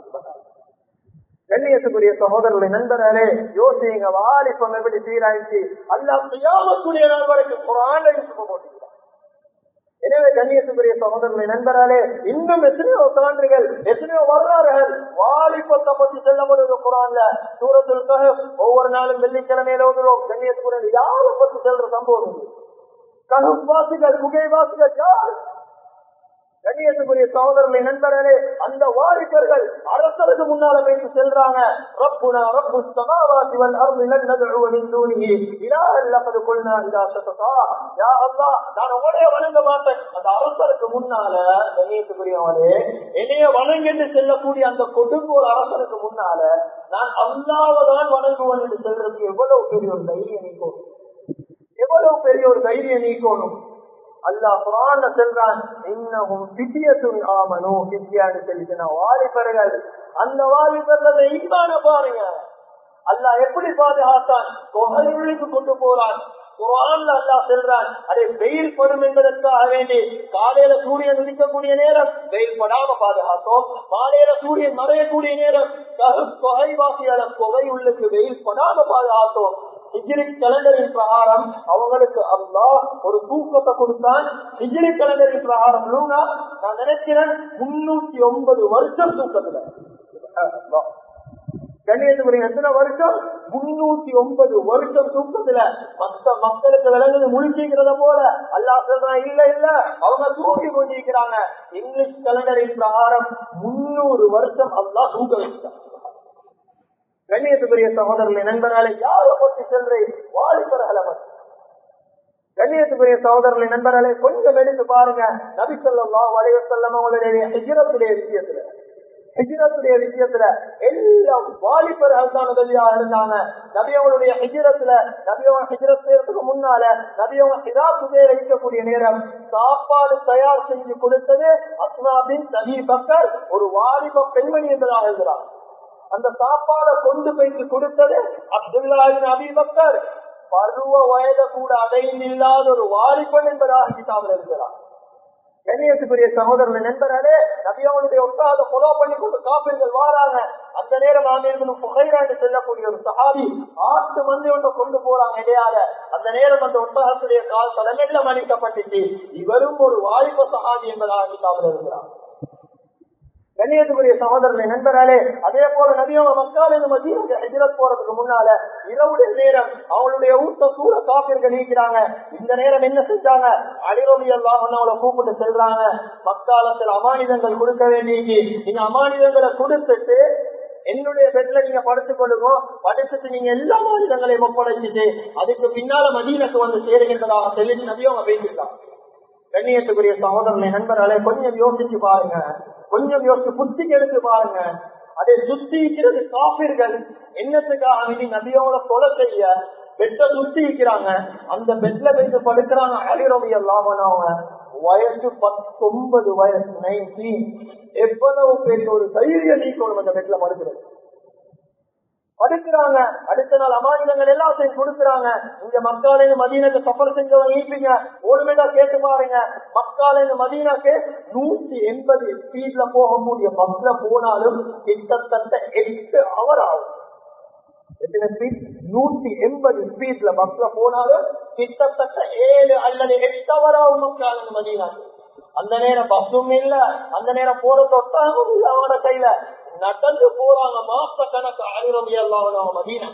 கண்ணியத்துக்குரிய சகோதரர்களை நண்பர்களே யோசிங்க வாலிப்பம் எப்படி சீராயிச்சு அல்ல செய்யாமக்கூடிய நாள் வரைக்கும் குரான் யூசுப்ப போட்டுக்கிறார் எனவே கண்ணியத்துக்குரிய சகோதரர்களை நண்பராலே இன்னும் எத்தனையோ சான்றுகள் எத்தனையோ வரலாறுகள் வாலிபத்தை பத்தி செல்லப்படுது குரான்ல தூரத்திற்காக ஒவ்வொரு நாளும் வெள்ளிக்கிழமையில ஓதுறோம் கண்ணியத்துக்குரிய யாரை பத்தி செல்ற சம்பவம் ககும் வாசிகள் குகை வாசிகள் யார் கண்ணியத்துக்குரிய சகோதரர்களை நண்பர்களே அந்த வாரிப்பர்கள் அரசருக்கு முன்னால வைத்து செல்றாங்க ரப்புனா ரப்பு சமாவாதி வல் அர்தி லன் நதுஉ மின் தூனிஹி இலாஹன் லகத் குல்னா இதா ஷததா யா அல்லாஹ் நான் உன்னைய வணங்க மாட்டேன் அந்த அரசருக்கு முன்னால கண்ணியத்துக்குரியவனே என்னைய வணங்கிட்டு செல்லக்கூடிய அந்த கொடுங்கோல் அரசருக்கு முன்னால நான் அல்லாவை தான் வணங்குவேன் என்று செல்றதுக்கு எவ்வளவு பெரிய ஒரு தைரியம் நீக்கணும் எவ்வளவு பெரிய ஒரு தைரியம் நீக்கணும் அல்லாஹ் குரான்ல செல்றான் இன்னமும் பித்தியத்துன் ஆமனு பித்தியான்னு சொல்லிட்டு வாலிபர்கள் அந்த வாலிபர்கள் இன்பான பாருங்க அல்லாஹ் எப்படி பாதுகாத்தான் தொகையுள்ளுக்கு கொண்டு போறான் குரான்ல அல்லா செல்றான் அதை வெயில் படும் என்பதற்காக வேண்டி காலையில சூரியன் உதிக்கக்கூடிய நேரம் வெயில் படாம பாதுகாத்தோம் மாலையில சூரியன் மறையக்கூடிய நேரம் தொகைவாசியால புகை உள்ளுக்கு வெயில் படாம பாதுகாத்தோம் ஹிஜ்ரி கலண்டரின் பிரகாரம் அவங்களுக்கு அல்லா ஒரு தூக்கத்தை கொடுத்தான் ஹிஜ்ரி கலண்டரின் பிரகாரம் லூனா நான் நினைக்கிறேன் முன்னூத்தி ஒன்பது வருஷம் தூக்கத்துல கண்ணியத்துக்குரிய எத்தனை வருஷம் முன்னூத்தி ஒன்பது வருஷம் தூக்கத்துல மத்த மக்களுக்கு விளங்குது முழிச்சிக்கிறத போல அல்லா சொல்றான் இல்ல இல்ல அவங்க தூங்கி கொண்டிருக்கிறாங்க இங்கிலீஷ் கலண்டரின் பிரகாரம் முன்னூறு வருஷம் அல்லா தூங்க வச்சான் கண்ணியத்துக்குரிய சகோதரர்களை நண்பர்களை யாரை பற்றி செல்றேன் வாலிபர்களை பற்றி கண்ணியத்துக்குரிய சகோதரர்களை நண்பர்களை கொஞ்சம் எடுத்து பாருங்க நபி சொல்லா வளைய செல்லம் அவங்களுடைய ஹிஜரத்துடைய விஷயத்துல ஹிஜரத்துடைய விஷயத்துல எல்லாம் வாலிபர்கள் தான் உதவியா இருந்தாங்க நபியவங்களுடைய ஹிஜரத்துல நபியவங்க ஹிஜரத் செய்யறதுக்கு முன்னால நபியவங்க ஹிராத்துதே இருக்கக்கூடிய நேரம் சாப்பாடு தயார் செஞ்சு கொடுத்தது அஸ்னாபின் சஹி பக்கர் ஒரு வாலிப பெண்மணி என்பதாக இருக்கிறார் அந்த சாப்பாடை கொண்டு போய்க்கு கொடுத்தது அப்துல்லாவின் அபிபக்கர் பருவ வயதை கூட அடையில்லாத ஒரு வாலிபன் என்பதாக கிட்டாமல் இருக்கிறார் கண்ணியத்துக்குரிய சகோதரர்கள் நண்பர்களே நபியாவுடைய ஒட்டாத கொலோ பண்ணி கொண்டு காப்பீர்கள் வாராங்க அந்த நேரம் ஆமீர்களும் புகைரா என்று செல்லக்கூடிய ஒரு சஹாபி ஆட்டு மந்தி ஒன்றை கொண்டு போறாங்க இடையாத அந்த நேரம் அந்த ஒட்டகத்துடைய கால் தலைமையில மன்னிக்கப்பட்டுச்சு இவரும் ஒரு வாலிப சஹாபி என்பதாக கிட்டாமல் இருக்கிறார் கண்ணியத்துக்குரிய சகோதரனை நண்பராலே அதே போல நபியவங்க மக்கள் இந்த மதீனுக்கு ஹஜ்ரத் போறதுக்கு முன்னால இரவுடைய நேரம் அவங்களுடைய ஊட்ட சூழ காப்பீர்கள் நீக்கிறாங்க இந்த நேரம் என்ன செஞ்சாங்க அலிரவி எல்லாம் அவளை கூப்பிட்டு செல்றாங்க மக்காலத்தில் அமானிதங்கள் கொடுக்க வேண்டியது நீங்க அமானிதங்களை கொடுத்துட்டு என்னுடைய பெட்ல நீங்க படுத்துக் கொள்ளுங்க படுத்துட்டு நீங்க எல்லா மாநிலங்களையும் ஒப்படைச்சிட்டு அதுக்கு பின்னால மதீனக்கு வந்து சேருகின்றதாக சொல்லி நபியவங்க பேசியிருக்காங்க கண்ணியத்துக்குரிய சகோதரனை நண்பர்களே கொஞ்சம் யோசிச்சு பாருங்க கொஞ்சம் யோசிச்சு புத்தி எடுத்து பாருங்க அதை சுத்திக்கிறது காப்பீர்கள் என்னத்துக்காக அமைதி நபியோட கொலை செய்ய பெட்டை சுத்தி இருக்கிறாங்க அந்த பெட்ல வைத்து படுக்கிறாங்க அலிரவி எல்லாம் அவங்க வயசு பத்தொன்பது வயசு நைன்டீன் எவ்வளவு பெரிய ஒரு தைரிய நீக்கணும் அந்த பெட்ல படுக்கிறது படுக்கிறாங்க அடுத்த நாள் அமானிதங்கள் எல்லாத்தையும் கொடுக்குறாங்க இங்க மக்காலேருந்து மதீனத்தை சஃபர் செஞ்சவங்க ஈப்பீங்க ஓடுமேடா கேட்டு பாருங்க மக்காலேருந்து மதீனாக்கு நூத்தி எண்பது ஸ்பீட்ல போகக்கூடிய பஸ்ல போனாலும் கிட்டத்தட்ட எட்டு அவர் ஆகும் எத்தனை ஸ்பீட் நூத்தி எண்பது ஸ்பீட்ல பஸ்ல போனாலும் கிட்டத்தட்ட ஏழு அல்லது எட்டு அவர் ஆகும் மக்காலேருந்து மதீனாக்கு அந்த நேரம் பஸ்ஸும் இல்ல அந்த நேரம் போற தொட்டாகவும் இல்ல அவனோட கையில நடந்து போறாங்க மாச கணக்கு ஆயிரம் எல்லாம் மதீனா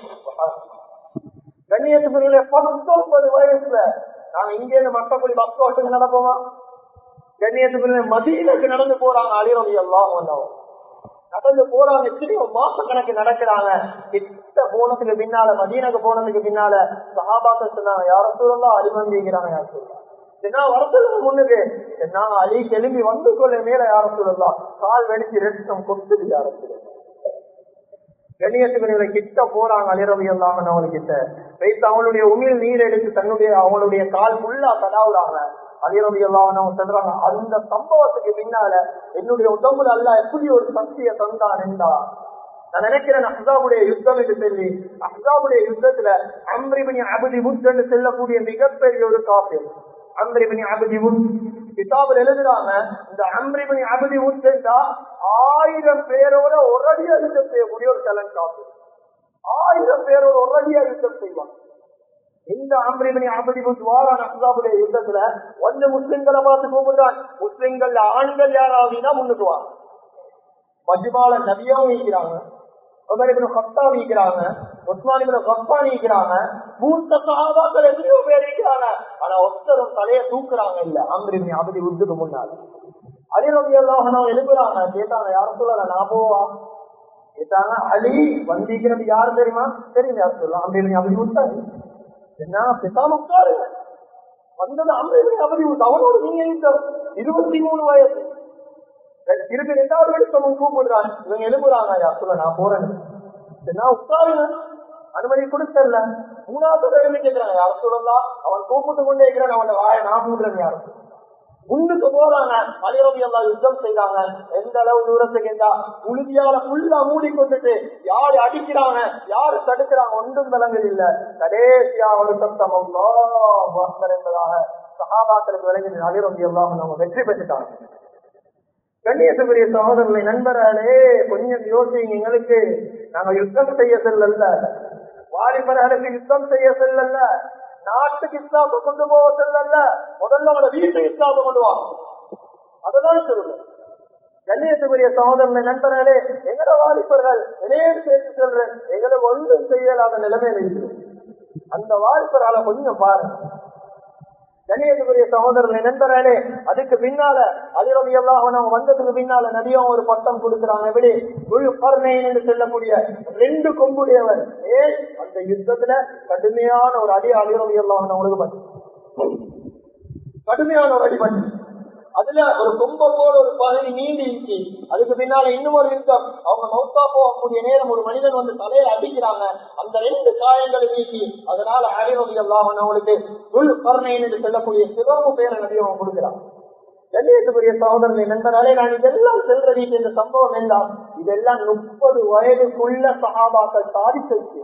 கண்ணியத்துக்குரிய பத்தொன்பது வயசுல நாங்க இங்க இருந்து மட்டக்குடி பஸ் ஓட்டுக்கு நடப்போமா கண்ணியத்துக்குரிய மதீனுக்கு நடந்து போறாங்க அலிரம் எல்லாம் வந்தவங்க நடந்து போறாங்க எத்தனையோ மாச கணக்கு நடக்கிறாங்க கிட்ட போனதுக்கு பின்னால மதீனக்கு போனதுக்கு பின்னால சகாபாக்க சொன்னாங்க யார சூழலாம் அடிமந்திக்கிறாங்க யார் சொல்லலாம் என்ன வரத்துல முன்னுக்கு என்ன அலி கிளம்பி வந்து கொள்ள மேல யார சொல்லலாம் கால் வெடிச்சு ரெட்டம் கொத்துது யார சொல்லலாம் கண்ணியத்துக்கு கிட்ட போறாங்க அலிரவி எல்லாம் அவங்ககிட்ட வைத்து அவங்களுடைய உமிழ் நீர் எடுத்து தன்னுடைய அவங்களுடைய கால் ஃபுல்லா தடாவுறாங்க அலிரவி எல்லாம் அவங்க சொல்றாங்க அந்த சம்பவத்துக்கு பின்னால என்னுடைய உடம்புல அல்ல எப்படி ஒரு சக்தியை தந்தான் என்றா நான் நினைக்கிறேன் அஹ்சாவுடைய யுத்தம் என்று சொல்லி அஹ்சாவுடைய யுத்தத்துல அம்ரிபினி அபதி முத் என்று செல்லக்கூடிய மிகப்பெரிய ஒரு காப்பியம் அம்ரிபினி அபதி முத் கிதாபில் எழுதுறாங்க இந்த அம்ரிபினி அபதி முத் என்றா ஆயிரம் பேரோட ஒரடியா யுத்தம் செய்யக்கூடிய ஒரு கலன் காப்பு ஆயிரம் பேரோட ஒரடியா யுத்தம் செய்வாங்க இந்த அம்ரிபினி அபதி முத் வாரான அஹ்சாவுடைய யுத்தத்துல வந்து முஸ்லிம்களை பார்த்து கூப்பிடுறான் முஸ்லிம்கள் ஆண்கள் யாராவதுனா முன்னுக்கு வா மஜ்மால நபியாவும் இருக்கிறாங்க கத்தா நீக்கிறாங்க உஸ்மான் கப்பா நீக்கிறாங்க மூத்த சகாபாக்கள் எத்தனையோ பேர் இருக்கிறாங்க ஆனா ஒருத்தரும் தலைய தூக்குறாங்க இல்ல அம்ரிமி அப்படி உத்துக்கு முன்னாடி அலிரபி எல்லாம் எழுப்புறாங்க கேட்டாங்க யாரும் சொல்லல நான் போவா கேட்டாங்க அலி வந்திக்கிறது யாரு தெரியுமா தெரியும் யார் சொல்லலாம் அம்ரிமி அப்படி விட்டாரு என்ன பிசாம உட்காருங்க வந்தது அம்ரிமி அப்படி விட்டு அவனோட நீங்க இருபத்தி மூணு வயசு இருக்கு ரெண்டாவது வெளிச்சமும் கூப்பிடுறான் இவங்க எழுப்புறாங்க ஐயா சொல்ல நான் போறேன் நான் உட்காருங்க அனுமதி கொடுத்தல மூணாவது எழுதி கேட்கிறாங்க யார் சொல்லலாம் அவன் கூப்பிட்டு கொண்டே இருக்கிறான் அவன் வாய நான் மூடுறேன் யார் முன்னுக்கு போறாங்க அலிரவி எல்லாம் யுத்தம் செய்தாங்க எந்த அளவு தூரத்துக்கு என்றா உறுதியால ஃபுல்லா மூடிக்கொண்டுட்டு யாரு அடிக்கிறாங்க யாரு தடுக்கிறாங்க ஒன்றும் விலங்குகள் இல்ல கடைசியா ஒரு சத்தம் என்பதாக சகாபாக்களுக்கு விலங்கு அலிரவி எல்லாம் நம்ம வெற்றி பெற்றுட்டாங்க கண்ணியத்துக்குரிய சகோதரர்களை நண்பர்களே கொஞ்சம் யோசிங்க எங்களுக்கு நாங்க யுத்தம் செய்ய செல்லல்ல வாலிபர்களுக்கு யுத்தம் செய்ய செல்லல்ல நாட்டுக்கு இஸ்லாத்தை கொண்டு போக செல்லல்ல முதல்ல அவங்கள வீட்டுக்கு இஸ்லாத்தை கொண்டு வாங்க அததான் சொல்லுங்க கண்ணியத்துக்குரிய சகோதரனை நண்பர்களே எங்கட வாலிபர்கள் இணையர் சேர்த்து செல்றேன் எங்களை ஒன்றும் செய்யலாத நிலைமையில இருக்குது அந்த வாலிபர்களை கொஞ்சம் பாருங்க கண்ணியத்துக்குரிய சகோதரர்களை நண்பர்களே அதுக்கு பின்னால அதிரவி எல்லாம் அவங்க வந்ததுக்கு பின்னால நதியும் ஒரு பட்டம் கொடுக்கிறாங்க எப்படி முழு பர்ணையன் என்று சொல்லக்கூடிய ரெண்டு கொம்புடையவர் ஏன் அந்த யுத்தத்துல கடுமையான ஒரு அடி அதிரவி எல்லாம் அவங்களுக்கு பண்ணு கடுமையான ஒரு அடி பண்ணு அதுல ஒரு கொம்ப போல ஒரு பகுதி நீண்டி இருக்கு அதுக்கு பின்னால இன்னும் ஒரு யுத்தம் அவங்க மௌத்தா போகக்கூடிய நேரம் ஒரு மனிதன் வந்து தலையில அடிக்கிறாங்க அந்த ரெண்டு காயங்களை நீக்கி அதனால அடிநொடி எல்லாம் அவங்களுக்கு உள் கருணைன்னு என்று சொல்லக்கூடிய சிவப்பு பேரை நபி அவன் கொடுக்கிறான் கண்ணியத்துக்குரிய சகோதரனை நண்பராலே நான் இதெல்லாம் செல்றது இந்த சம்பவம் எல்லாம் இதெல்லாம் முப்பது வயதுக்குள்ள சகாபாக்கள் சாதிச்சிருக்கு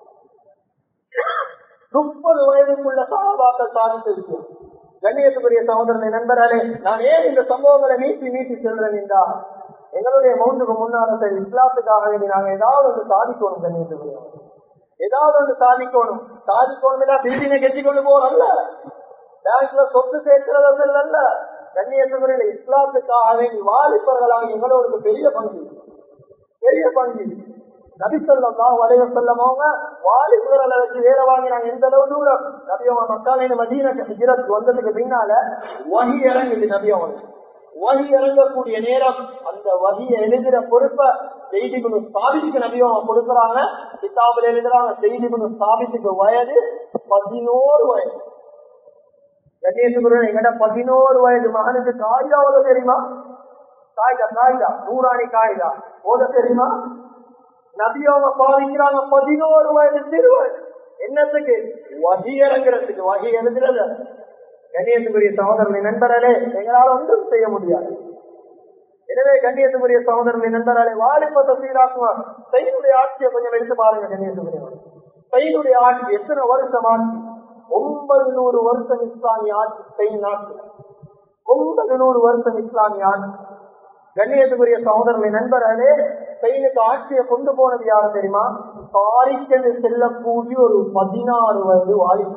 முப்பது வயதுக்குள்ள சகாபாக்கள் சாதிச்சிருக்கு கண்ணியத்துக்குரிய சகோதரனை நண்பராலே நான் ஏன் இந்த சம்பவங்களை நீட்டி நீட்டி செல்றேன் என்றா எங்களுடைய மௌண்டுக்கு முன்னால சரி இஸ்லாத்துக்காக வேண்டி நாங்க ஏதாவது ஒன்று சாதிக்கணும் கண்ணியத்துக்குரிய ஏதாவது ஒன்று சாதிக்கணும் சாதிக்கணும் பில்டிங்கை கெட்டி கொண்டு போறோம் அல்ல பேங்க்ல சொத்து சேர்க்கிறதல்ல கண்ணியத்துக்குரிய இஸ்லாத்துக்காக வேண்டி வாலிபர்களாக எங்களோட பெரிய பங்கு பெரிய பங்கு நபிசல்லாம் வளைய செல்லமோங்க வாலிபர்களை வச்சு வேலை வாங்கினாங்க எந்த அளவு தூரம் நபியவங்க மக்காலின மதீன ஹிஜரத் வந்ததுக்கு பின்னால வகி இறங்குது நபியவங்க வகி இறங்கக்கூடிய நேரம் அந்த வகியை எழுதுற பொறுப்பை செய்தி குழு ஸ்தாபித்துக்கு நபியவங்க கொடுக்குறாங்க கிதாபில் எழுதுறாங்க செய்தி குழு ஸ்தாபித்துக்கு வயது பதினோரு வயது கணேசகுரு எங்கட பதினோரு வயது மகனுக்கு காய்தா ஓத தெரியுமா காய்தா காய்தா நூறாணி காய்தா ஓத தெரியுமா நபியோங்க பாதிக்கிறாங்க பதினோரு வயது சிறுவன் என்னத்துக்கு வகி இறங்குறதுக்கு வகி எழுதுறது கண்ணியத்துக்குரிய சகோதரனை நண்பர்களே எங்களால் ஒன்றும் செய்ய முடியாது எனவே கண்ணியத்துக்குரிய சகோதரனை நண்பர்களே வாலிபத்தை சீராக்குவார் தைனுடைய ஆட்சியை கொஞ்சம் எடுத்து பாருங்க கண்ணியத்துக்குரிய தைனுடைய ஆட்சி எத்தனை வருஷம் ஆட்சி ஒன்பது நூறு வருஷம் இஸ்லாமிய ஆட்சி ஸ்பெயின் நாட்டு ஒன்பது நூறு வருஷம் இஸ்லாமிய ஆட்சி கண்ணியத்துக்குரிய சகோதரனை நண்பர்களே ஸ்பெயினுக்கு ஆட்சியை கொண்டு போனது யாரு தெரியுமா பாரிக்கென்று செல்லக்கூடிய ஒரு பதினாறு வயது வாலிபன்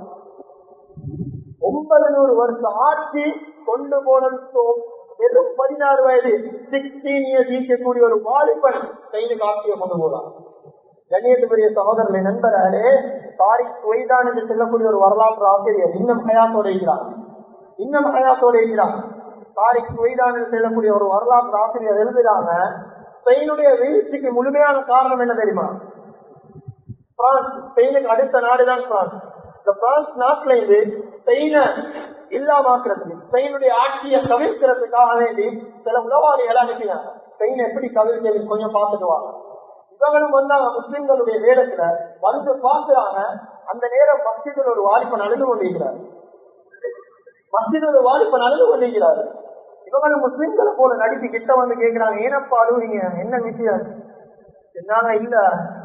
ஒன்பது நூறு வருஷம் ஆட்சி கொண்டு போனது வெறும் பதினாறு வயது சிக்ஸ்டீன் இயர்ஸ் ஈக்கக்கூடிய ஒரு வாலிபன் ஸ்பெயினுக்கு ஆட்சியை கொண்டு போறான் கண்ணியத்துக்குரிய சகோதரர்களை நண்பர்களே தாரிக் ஒய்தான் என்று செல்லக்கூடிய ஒரு வரலாற்று ஆசிரியர் இன்னும் ஹயாத்தோட இருக்கிறார் இன்னும் ஹயாத்தோட இருக்கிறார் தாரிக் ஒய்தான் என்று செல்லக்கூடிய ஒரு வரலாற்று ஆசிரியர் எழுதுறாங்க ஸ்பெயினுடைய வீழ்ச்சிக்கு முழுமையான காரணம் என்ன தெரியுமா பிரான்ஸ் ஸ்பெயினுக்கு அடுத்த நாடுதான் பிரான்ஸ் இந்த பிரான்ஸ் நாட்டுல இருந்து ஸ்பெயினை இல்லாமாக்குறதுக்கு ஸ்பெயினுடைய ஆட்சியை கவிழ்க்கிறதுக்காக வேண்டி சில உளவாளிகளை அனுப்பினாங்க ஸ்பெயின் எப்படி கவிழ்க்கிறது கொஞ்சம் பார்த்துட்டு வாங்க இவங்களும் வந்தாங்க முஸ்லிம்களுடைய வேடத்துல வந்து பார்க்கிறாங்க அந்த நேரம் மஸ்ஜிதில் ஒரு வாலிப்பன் அழுது கொண்டிருக்கிறார் மஸ்ஜிதில் ஒரு வாலிப்பன் அழுது கொண்டிருக்கிறார் இவங்களும் முஸ்லிம்களை போல நடிச்சு கிட்ட வந்து கேட்கிறாங்க ஏனப்பா அழுவீங்க என்ன விஷயம் என்னாங்க இல்ல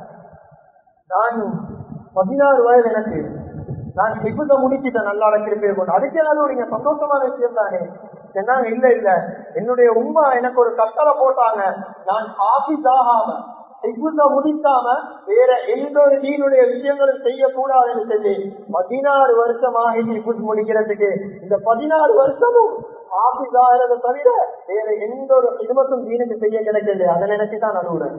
நான் பதினாறு வயது எனக்கு நான் ஹிபுத முடிச்சிட்டேன் நல்லா அழைச்சிருப்பேன் கொண்டு அதுக்கே அழுவீங்க சந்தோஷமான விஷயம் தானே சொன்னாங்க இல்ல இல்ல என்னுடைய உமா எனக்கு ஒரு கட்டளை போட்டாங்க நான் ஆபீஸ் ஆகாம ஹிபுத முடிக்காம வேற எந்த ஒரு தீனுடைய விஷயங்களும் செய்யக்கூடாதுன்னு சொல்லி பதினாறு வருஷமாக ஹிபுத் முடிக்கிறதுக்கு இந்த பதினாறு வருஷமும் ஆபீஸ் ஆகிறத தவிர வேற எந்த ஒரு ஹிதமத்தும் தீனுக்கு செய்ய கிடைக்கல அதை நினைச்சுதான் அனுகுறேன்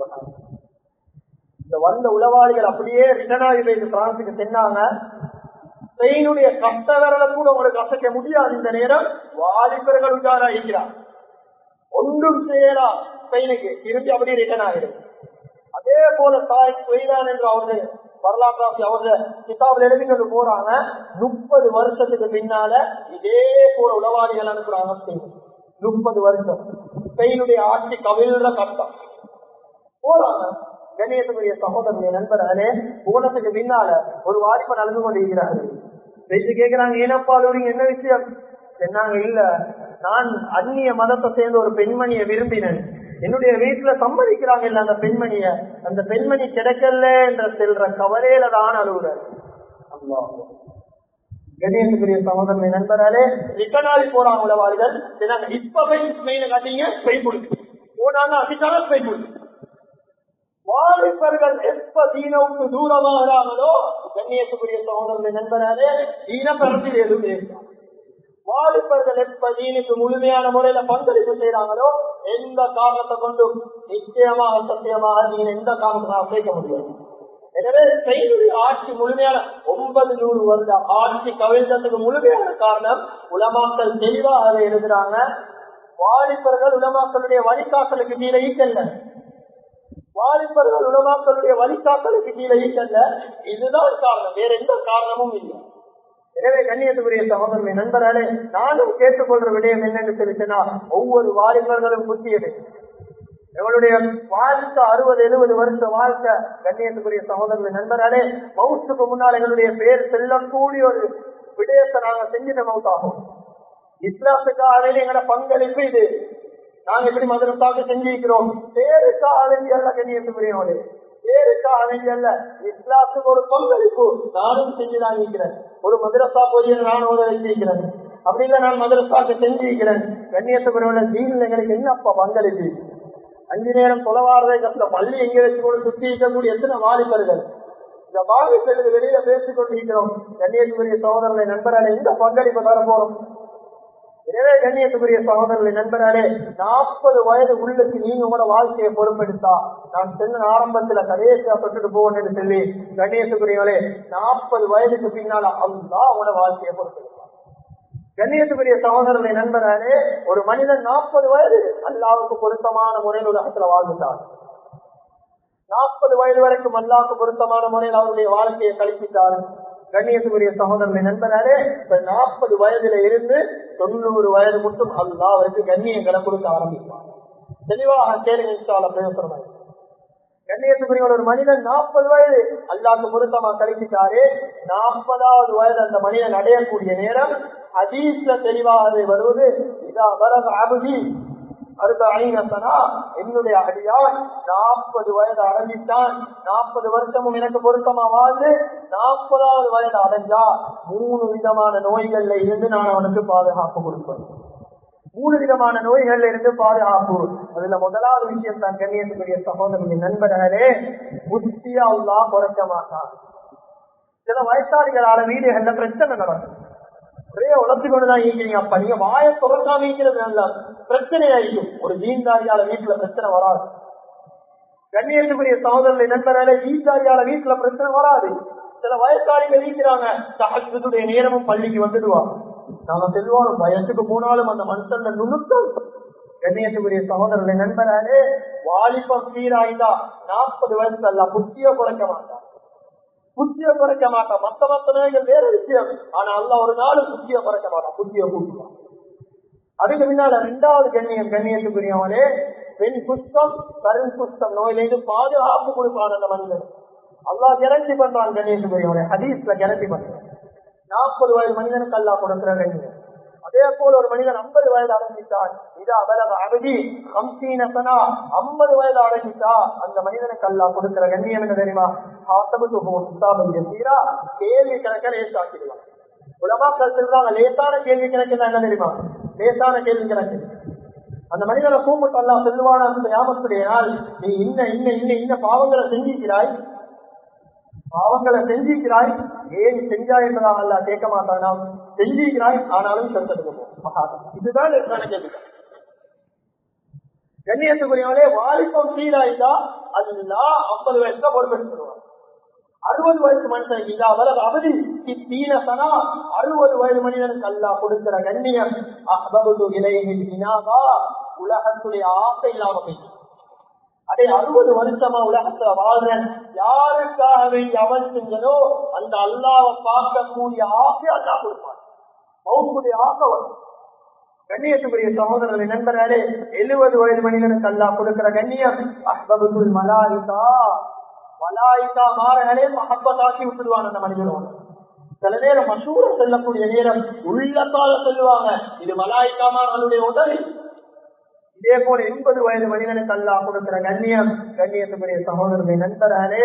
இந்த வந்த உளவாளிகள் அப்படியே ரிட்டர்ன் ஆகி போயிட்டு பிரான்சுக்கு சென்னாங்க ஸ்பெயினுடைய கஷ்ட விரல கூட உங்களுக்கு அசைக்க முடியாது இந்த நேரம் வாலிபர்கள் உஜாரா இருக்கிறார் ஒன்றும் செய்யலா ஸ்பெயினுக்கு திரும்பி அப்படியே ரிட்டர்ன் ஆகிடும் அதே போல தாய் கொய்தான் என்று அவரு வரலாற்றாசி அவரு கிதாபில் எழுதி கொண்டு போறாங்க முப்பது வருஷத்துக்கு பின்னால இதே போல உளவாளிகள் அனுப்புறாங்க ஸ்பெயின் முப்பது வருஷம் ஸ்பெயினுடைய ஆட்சி கவிழ்ற கட்டம் போறாங்க கண்ணியத்துக்குரிய சகோதரனுடைய நண்பர்களே போனதுக்கு பின்னால ஒரு வாய்ப்பு நடந்து கொண்டிருக்கிறார்கள் பேசி கேட்கிறாங்க ஏனப்பா நீங்க என்ன விஷயம் சொன்னாங்க இல்ல நான் அந்நிய மதத்தை சேர்ந்த ஒரு பெண்மணியை விரும்பினேன் என்னுடைய வீட்டுல சம்மதிக்கிறாங்க இல்ல அந்த பெண்மணிய அந்த பெண்மணி கிடைக்கல என்ற செல்ற கவலையில தான் அழுகுறாரு கணேசனுடைய சகோதரனை நண்பராலே ரிட்டனாலி போறாங்க உலவாளிகள் இப்ப போய் ஸ்பெயினை காட்டீங்க ஸ்பெயின் கொடுக்கு போனாங்க அதிகாரம் ஸ்பெயின் கொடுக்கு வாலிபர்கள் எப்ப தீனவுக்கு தூரமாகிறாங்களோ கண்ணியத்துக்குரிய சகோதரனை நண்பராலே தீன பரத்தில் எதுவும் இருக்காங்க வாலிபர்கள் எப்ப தீனுக்கு முழுமையான முறையில பங்களிப்பு செய்யறாங்களோ எந்த காரணத்தை கொண்டும் நிச்சயமாக சத்தியமாக நீங்க எந்த காரணத்தினால சேர்க்க முடியாது எனவே செயலுடைய ஆட்சி முழுமையான ஒன்பது நூறு வருட ஆட்சி கவிழ்ந்ததுக்கு முழுமையான காரணம் உலமாக்கள் தெளிவாக எழுதுறாங்க வாலிபர்கள் உலமாக்களுடைய வழிகாட்டலுக்கு கீழே ஈக்கல்ல வாலிபர்கள் உலமாக்களுடைய வழிகாட்டலுக்கு கீழே ஈக்கல்ல இதுதான் காரணம் வேற எந்த காரணமும் இல்லை எனவே கண்ணியத்துக்குரிய சகோதரனை நண்பர்களே நானும் கேட்டுக்கொள்ற விடயம் என்னன்னு தெரிவித்தனா ஒவ்வொரு வாலிபர்களும் புத்தியது எங்களுடைய வாழ்க்கை அறுபது எழுபது வருஷ வாழ்க்கை கண்ணியத்துக்குரிய சகோதரர்கள் நண்பர்களே மவுத்துக்கு முன்னால் எங்களுடைய பேர் செல்லக்கூடிய ஒரு விடயத்தை நாங்க செஞ்சுட்ட மவுத்தாகும் இஸ்லாத்துக்காக எங்களோட பங்களிப்பு இது நாங்க எப்படி மதுரத்தாக செஞ்சிருக்கிறோம் பேருக்காக வேண்டிய அல்ல கண்ணியத்துக்குரியவர்களே பேருக்காக வேண்டிய அல்ல இஸ்லாத்துக்கு ஒரு பங்களிப்பு நானும் செஞ்சுதான் இருக்கிறேன் ஒரு மதுரசா போதிய நான் ஓத வச்சிருக்கிறேன் அப்படி இல்ல நான் மதுரசாக்கு செஞ்சிருக்கிறேன் கண்ணியத்துக்குரியவன தீனில் எங்களுக்கு என்னப்பா பங்களிப்பு அஞ்சு நேரம் தொலைவாரதை கட்டில பள்ளி எங்க வச்சு கொண்டு சுத்தி இருக்கக்கூடிய எத்தனை வாலிபர்கள் இந்த வாலிபர்கள் வெளியில பேசிக் கொண்டிருக்கிறோம் கண்ணியத்துக்குரிய சோதரனை நண்பர்களை எந்த பங்களிப்பு தர போறோம் எனவே கண்ணியத்துக்குரிய சகோதரர்களை நண்பர்களே நாற்பது வயது உள்ளுக்கு நீங்க உங்களோட வாழ்க்கையை பொறுப்பெடுத்தா நான் சென்ன ஆரம்பத்துல கடைசியா தொட்டுட்டு போவேன்னு சொல்லி கண்ணியத்துக்குரியவளே நாற்பது வயதுக்கு பின்னால அல்லா உங்களோட வாழ்க்கையை பொறுப்பெடுத்தா கண்ணியத்துக்குரிய சகோதரர்களை நண்பர்களே ஒரு மனிதன் நாற்பது வயது அல்லாவுக்கு பொருத்தமான முறையில் உலகத்துல வாழ்ந்துட்டார் நாற்பது வயது வரைக்கும் அல்லாவுக்கு பொருத்தமான முறையில் அவருடைய வாழ்க்கையை கழிப்பிட்டார் கண்ணியத்துக்குரிய சகோதரர்களை நண்பனாலே இப்ப நாற்பது வயதுல இருந்து தொண்ணூறு வயது மட்டும் அல்லா அவருக்கு கண்ணியங்களை கொடுக்க ஆரம்பிப்பார் தெளிவாக கேள்வி பேசுறேன் கண்ணியத்துக்குரிய ஒரு மனிதன் நாற்பது வயது அல்லாக்கு பொருத்தமா கழிச்சிட்டாரு நாற்பதாவது வயது அந்த மனிதன் அடையக்கூடிய நேரம் அதீஸ்ல தெளிவாக வருவது இதா வரக அபுதி அறுபைனசனா என்னுடைய அடியான் நாற்பது வயது அடைஞ்சிட்டான் நாற்பது வருஷமும் எனக்கு பொருத்தமா வாழ்ந்து நாற்பதாவது வயது அடைஞ்சா மூணு விதமான நோய்கள்ல இருந்து நான் அவனுக்கு பாதுகாப்பு கொடுப்பேன் மூணு விதமான நோய்கள்ல இருந்து பாதுகாப்பு அதுல முதலாவது விஷயம் தான் கண்ணியத்துக்குரிய சகோதரர்களின் நண்பர்களே புத்தியா உள்ளா குறைக்க மாட்டான் சில வயசாளிகளால வீடுகள்ல பிரச்சனை நடக்கும் ஒரே உழைச்சு கொண்டுதான் ஈக்கிறீங்க அப்ப நீங்க வாய துறக்காம ஈக்கிறது நல்லா பிரச்சனை ஆயிடும் ஒரு தீன்தாரியால வீட்டுல பிரச்சனை வராது கண்ணியத்துக்குரிய சகோதரர்களை நண்பர்களே தீன்தாரியால வீட்டுல பிரச்சனை வராது சில வயசாளிகள் ஈக்கிறாங்க சகத்துடைய நேரமும் பள்ளிக்கு வந்துடுவாங்க நாம செல்வோம் வயசுக்கு போனாலும் அந்த மனுஷன் நுணுக்கம் கண்ணியத்துக்குரிய சகோதரர்களை நண்பராலே வாலிபம் சீராய்ந்தா நாற்பது வயசு அல்ல புத்திய குறைக்க மாட்டான் புத்திய குறைக்க மாட்டான் மத்த மத்த நோய்கள் வேற விஷயம் ஆனா அல்ல ஒரு நாள் புத்திய குறைக்க மாட்டான் புத்திய கூட்டுவான் அதுக்கு முன்னால ரெண்டாவது கண்ணியம் கண்ணியத்துக்குரியவனே பெண் குஷ்டம் கருண் குஷ்டம் நோயிலிருந்து பாதுகாப்பு கொடுப்பான் அந்த மனிதன் அல்லா கேரண்டி பண்றான் கண்ணியத்துக்குரியவனே ஹதீஸ்ல கேரண்டி பண்றான் நாற்பது வயது மனிதனுக்கு அல்லா கொடுக்கிற கண்ணியம் அதே போல ஒரு மனிதன் ஐம்பது வயது அடைஞ்சிட்டான் இது அவரது அகதி கம்சீனசனா ஐம்பது வயது அடைஞ்சிட்டா அந்த மனிதனுக்கு அல்லா கொடுக்கிற கண்ணியம் என்ன தெரியுமா சீரா கேள்வி கணக்க லேசாக்கிடுவான் உலமாக்கள் சொல்றாங்க லேசான கேள்வி கணக்கு என்ன தெரியுமா லேசான கேள்வி கணக்கு அந்த மனிதனை கூப்பிட்டு அல்லா செல்வான ஞாபகத்துடைய நாள் நீ இன்ன இன்ன இன்ன இன்ன பாவங்களை செஞ்சிக்கிறாய் பாவங்களை செஞ்சிக்கிறாய் ஏன் செஞ்சாய் என்பதாக அல்ல கேட்க மாட்டானா செஞ்சிக்கிறாய் ஆனாலும் சொந்தத்துக்கு போகும் இதுதான் கேள்வி கண்ணியத்துக்குரியவனே வாலிப்பம் சீராயிட்டா அது ஐம்பது வயசுல பொறுப்பெடுத்துருவான் அறுபது வயசு மனுஷனுக்கு இதா வலது அவதி தீனசனா அறுபது வயது மனிதனுக்கு அல்லா கொடுக்கிற கண்ணியம் அபபது இலையில் இனாதா உலகத்துடைய ஆசை இல்லாம போயிடுச்சு அதே அறுபது வருஷமா உலகத்துல வாழ்றேன் யாருக்காக வேண்டி அவன் செஞ்சனோ அந்த அல்லாவை பார்க்கக்கூடிய ஆசை அல்லா கொடுப்பான் மௌக்குடைய ஆசை வரும் கண்ணியத்துக்குரிய சகோதரர்களை நண்பர்களே எழுபது வயது மனிதனுக்கு அல்லா கொடுக்கிற கண்ணியம் அஹ்பபுல் மலாயிகா மலாயிகா மாறகளே மஹப்பத்தாக்கி விட்டுடுவான் அந்த மனிதனோட சில நேரம் மசூரம் செல்லக்கூடிய நேரம் உள்ளத்தால சொல்லுவாங்க இது மலாய்க்காமார்களுடைய உதவி இதே போல எண்பது வயது மனிதனுக்கு அல்லா கொடுக்கிற கண்ணியம் கண்ணியத்துக்குரிய சகோதரர்களை நண்பர்களே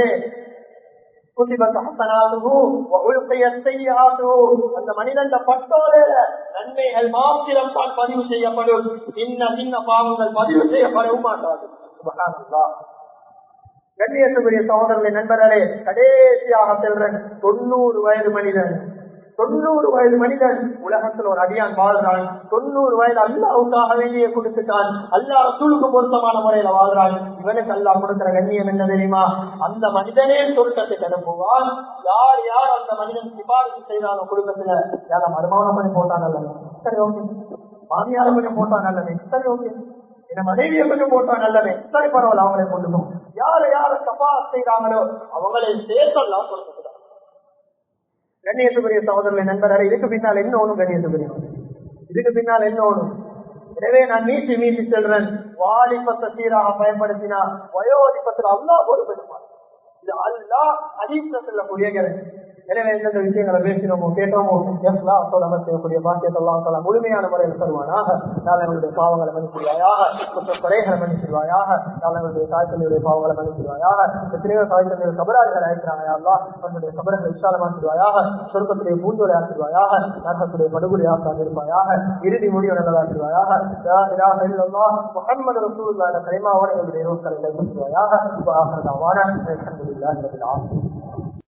அந்த மனிதன் பட்டோரையில நன்மைகள் மாத்திரம் தான் பதிவு செய்யப்படும் சின்ன சின்ன பாவங்கள் பதிவு செய்யப்படவும் மாட்டாது கண்ணியத்துக்குரிய சகோதரர்களை நண்பர்களே கடைசியாக செல்றன் தொண்ணூறு வயது மனிதன் தொண்ணூறு வயது மனிதன் உலகத்தில் ஒரு அடியான் வாழ்றான் தொண்ணூறு வயது அல்லாவுக்காக வேண்டிய கொடுத்துட்டான் அல்லா ரசூலுக்கு பொருத்தமான முறையில வாழ்றான் இவனுக்கு அல்லா கொடுக்கிற கண்ணியம் என்ன தெரியுமா அந்த மனிதனே சொர்க்கத்துக்கு அனுப்புவான் யார் யார் அந்த மனிதன் சிபாரிசு செய்தானோ குடும்பத்துல யார மருமானம் பண்ணி போட்டான் அல்லது சரி ஓகே மாமியார கொஞ்சம் போட்டான் நல்லது சரி ஓகே என்ன மனைவியை கொஞ்சம் போட்டா நல்லது சரி பரவாயில்ல அவங்களே கொண்டு யாரு யாரு தப்பா செய்யறாங்களோ அவங்களை சேர்த்தெல்லாம் கொடுத்துக்கிறாங்க கண்ணியத்துக்குரிய சகோதரர்களை நண்பர்கள் இதுக்கு பின்னால் என்ன ஒண்ணும் கண்ணியத்துக்குரிய இதுக்கு பின்னால் என்ன ஒண்ணும் எனவே நான் மீசி மீசி செல்றேன் வாலிபத்தை சீராக பயன்படுத்தினா வயோதிபத்தில் அல்லா பொறுப்பெடுப்பார் இது அல்லா அதிக செல்லக்கூடிய கிழக்கு எனவே எந்தெந்த விஷயங்களை பேசினோமோ கேட்டோமோ எஸ்லாத்தோட அமர் செய்யக்கூடிய பாக்கியத்தெல்லாம் சொல்ல முழுமையான முறையில் தருவானாக நாளங்களுடைய பாவங்களை மன்னிச்சிருவாயாக குற்ற கொலைகளை மன்னிச்சிருவாயாக நாளங்களுடைய தாய்த்தந்தையுடைய பாவங்களை மன்னிச்சிருவாயாக எத்தனையோ தாய்த்தந்தைய கபராளிகள் அழைக்கிறாங்க அல்லா அவனுடைய கபரங்களை விசாலமாக்கிடுவாயாக சொர்க்கத்துடைய பூஞ்சோலை ஆக்கிடுவாயாக நரகத்துடைய படுகொலை ஆக்காக இருப்பாயாக இறுதி முடிவு நல்லதாக்கிடுவாயாக முகமது ரசூல்லா கரிமாவோட எங்களுடைய ரோஸ்களை கைப்பற்றுவாயாக வான அலமதுல்லாஹி ரபில் ஆலமீன்